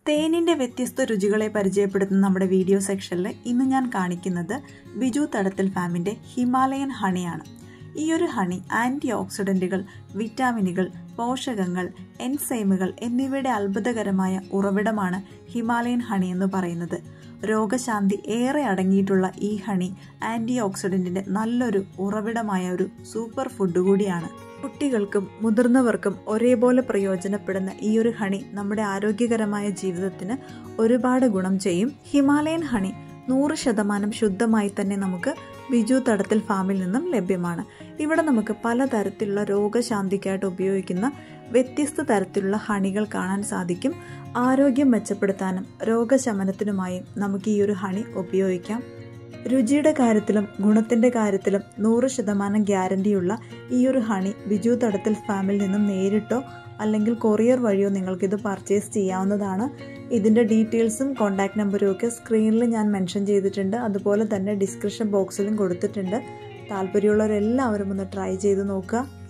തേനിൻ്റെ വ്യത്യസ്ത രുചികളെ പരിചയപ്പെടുത്തുന്ന നമ്മുടെ വീഡിയോ സെക്ഷനിൽ ഇന്ന് ഞാൻ കാണിക്കുന്നത് ബിജു തടത്തിൽ ഫാമിൻ്റെ ഹിമാലയൻ ഹണിയാണ് ഈ ഒരു ഹണി ആൻറ്റി ഓക്സിഡൻറ്റുകൾ വിറ്റാമിനുകൾ പോഷകങ്ങൾ എൻസൈമുകൾ എന്നിവയുടെ അത്ഭുതകരമായ ഉറവിടമാണ് ഹിമാലയൻ ഹണി എന്ന് പറയുന്നത് രോഗശാന്തി ഏറെ അടങ്ങിയിട്ടുള്ള ഈ ഹണി ആൻറ്റി ഓക്സിഡൻറ്റിൻ്റെ നല്ലൊരു ഉറവിടമായ ഒരു സൂപ്പർ ഫുഡ് കൂടിയാണ് കുട്ടികൾക്കും മുതിർന്നവർക്കും ഒരേപോലെ പ്രയോജനപ്പെടുന്ന ഈ ഒരു ഹണി നമ്മുടെ ആരോഗ്യകരമായ ജീവിതത്തിന് ഒരുപാട് ഗുണം ചെയ്യും ഹിമാലയൻ ഹണി നൂറ് ശതമാനം ശുദ്ധമായി തന്നെ നമുക്ക് ബിജു തടത്തിൽ ഫാമിൽ നിന്നും ലഭ്യമാണ് ഇവിടെ നമുക്ക് പലതരത്തിലുള്ള രോഗശാന്തിക്കായിട്ട് ഉപയോഗിക്കുന്ന വ്യത്യസ്ത തരത്തിലുള്ള ഹണികൾ കാണാൻ സാധിക്കും ആരോഗ്യം മെച്ചപ്പെടുത്താനും രോഗശമനത്തിനുമായും നമുക്ക് ഈ ഒരു ഹണി ഉപയോഗിക്കാം രുചിയുടെ കാര്യത്തിലും ഗുണത്തിൻ്റെ കാര്യത്തിലും നൂറ് ശതമാനം ഗ്യാരണ്ടിയുള്ള ഈ ഒരു ഹണി ബിജു തടത്തിൽ ഫാമിൽ നിന്നും നേരിട്ടോ അല്ലെങ്കിൽ കൊറിയർ വഴിയോ നിങ്ങൾക്കിത് പർച്ചേസ് ചെയ്യാവുന്നതാണ് ഇതിൻ്റെ ഡീറ്റെയിൽസും കോൺടാക്ട് നമ്പറും ഒക്കെ സ്ക്രീനിൽ ഞാൻ മെൻഷൻ ചെയ്തിട്ടുണ്ട് അതുപോലെ തന്നെ ഡിസ്ക്രിപ്ഷൻ ബോക്സിലും കൊടുത്തിട്ടുണ്ട് താല്പര്യമുള്ളവരെല്ലാവരും ഒന്ന് ട്രൈ ചെയ്ത് നോക്കുക